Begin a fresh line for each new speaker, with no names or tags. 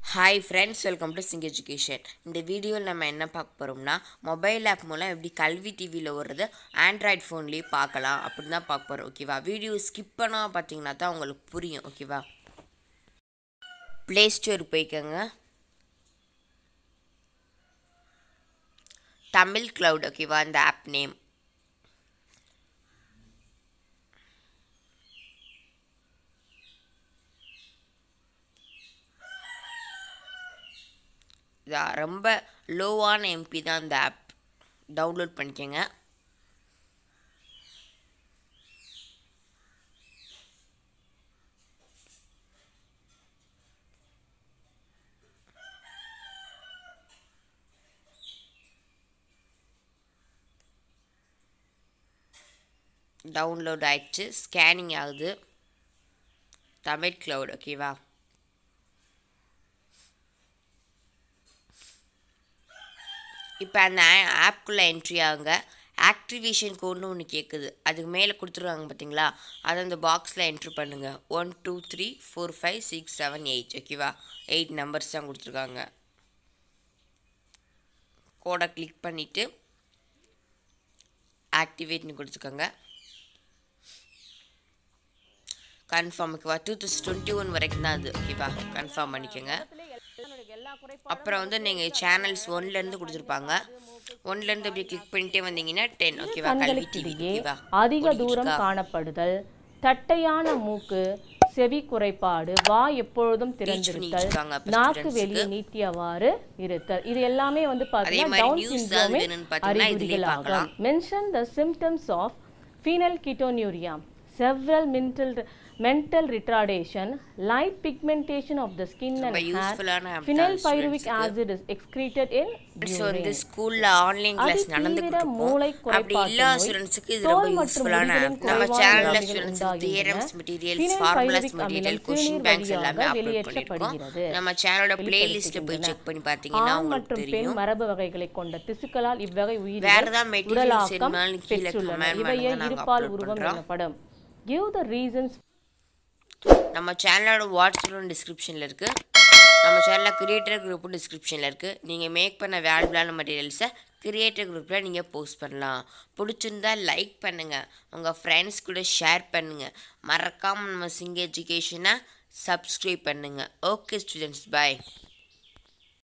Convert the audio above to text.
Hi friends welcome to Singh education இந்த வீடியோவில் நம்ம என்ன பார்க்க போகிறோம்னா மொபைல் ஆப் மூலம் எப்படி கல்வி டிவியில் ஓடுறது ஆண்ட்ராய்ட் ஃபோன்லேயே பார்க்கலாம் அப்படின்னு தான் பார்க்க போகிறோம் ஓகேவா வீடியோ ஸ்கிப் பண்ணால் பார்த்தீங்கன்னா தான் உங்களுக்கு புரியும் ஓகேவா ப்ளே ஸ்டோர் போய்க்கோங்க தமிழ் க்ளவுட் ஓகேவா இந்த ஆப் நேம் இதா ரொம்ப லோவான எம்பி தான் இந்த ஆப் டவுன்லோட் பண்ணிக்கோங்க டவுன்லோட் ஆயிடுச்சு ஸ்கேனிங் ஆகுது தமிழ் க்ளவுட் ஓகேவா இப்போ அந்த ஆப்குள்ளே என்ட்ரி ஆகுங்க ஆக்டிவேஷன் கோட்னு ஒன்று கேட்குது அதுக்கு மேலே கொடுத்துருவாங்க பார்த்தீங்களா அதை அந்த பாக்ஸில் என்ட்ரு பண்ணுங்கள் one two three four five six seven eight ஓகேவா எயிட் நம்பர்ஸ் தான் கொடுத்துருக்காங்க கோடை கிளிக் பண்ணிவிட்டு ஆக்டிவேட்னு கொடுத்துக்கோங்க கன்ஃபார்ம் ஓகேவா டூ தௌசண்ட் டுவெண்ட்டி ஒன் வரைக்கும் தான் அது ஓகேவா கன்ஃபார்ம் பண்ணிக்கோங்க அப்புறம் வந்து நீங்கள் சேனல்ஸ் ஒன்லேருந்து கொடுத்துருப்பாங்க ஒன்லேருந்து அப்படி கிளிக் பண்ணிட்டே வந்தீங்கன்னா டென் ஓகேவா கல்வி டிவி
கண்களுக்கிடையே
ஓகேவா
அதிக தூரம் காணப்படுதல் தட்டையான மூக்கு செவி குறைபாடு வாய் எப்பொழுதும் திறந்திருத்தல்
வச்சிருக்காங்க அப்ப
நாக்கு
students
வெளியே நீட்டியவாறு இருத்தல் இது எல்லாமே வந்து
அதே
பார்த்தீங்கன்னா
மாதிரி
டவுன்
news ஏதாவது
சிண்ட்ரோமின்
வேணும்னு பார்த்தீங்கன்னா இதுலயே
அறிகுறிகள்
பார்க்கலாம்.
ஆகும் மென்ஷன் த சிம்டம்ஸ் ஆஃப் ஃபீனல் ketonuria several mental mental retardation light pigmentation of the skin and
ரொம்ப
hair
யூஸ்ஃபுல்லான ஆப் தான்
phenylpyruvic
ஸ்டூடெண்ட்ஸ்க்கு
acid is excreted in
so
urine
இந்த ஸ்கூலில் ஆன்லைன் கிளாஸ்
அதிதீவிர
நடந்துகிட்டு இருக்கும்
மூளை
அப்படி
குறைபாட்டு
எல்லா
நோய்,
ஸ்டூடெண்ட்ஸுக்கு இது
தோல்
ரொம்ப
மற்றும்
யூஸ்ஃபுல்லான
முடிகளின்
ஆப் நம்ம
குறைபாடு
சேனலில்
நோய்கள்
ஸ்டூடெண்ட்ஸுக்கு
உண்டாகின்றன.
தியரம்ஸ் மெட்டீரியல்ஸ்
Phenylpyruvic
ஃபார்முலாஸ்
அமிலம்
மெட்டீரியல்
சிறுநீர்
கொஷின் பேங்க்ஸ்
வழியாக
எல்லாமே அப்லோட் பண்ணியிருக்கோம்
வெளியேற்றப்படுகிறது.
நம்ம சேனலோட பிளேலிஸ்ட்டை போய்
வெளிப்படுத்துகின்றன.
செக் பண்ணி பார்த்தீங்கன்னா
ஆண்
உங்களுக்கு
மற்றும் பெண்
தெரியும்
மரபு வகைகளை கொண்ட திசுக்களால் இவ்வகை
வேற
உயிரிகள்
ஏதாவது materials
உடலாக்கம்
வேணும்னாலும் கீழே
பெற்றுள்ளன
comment
இவையே
பண்ணுங்க, நாங்க
இருபால்
upload
உருவம்
பண்றோம்.
எனப்படும் give the reasons
நம்ம சேனலோட வாட்ஸ்அப்பும் டிஸ்கிரிப்ஷனில் இருக்குது நம்ம சேனலில் கிரியேட்டர் குரூப்பும் டிஸ்கிரிப்ஷனில் இருக்குது நீங்கள் மேக் பண்ண வேல்யூபிளான மெட்டீரியல்ஸை கிரியேட்டர் குரூப்பில் நீங்கள் போஸ்ட் பண்ணலாம் பிடிச்சிருந்தா லைக் பண்ணுங்கள் உங்கள் ஃப்ரெண்ட்ஸ் கூட ஷேர் பண்ணுங்கள் மறக்காமல் நம்ம சிங்க எஜுகேஷனை சப்ஸ்கிரைப் பண்ணுங்கள் ஓகே ஸ்டூடெண்ட்ஸ் பாய்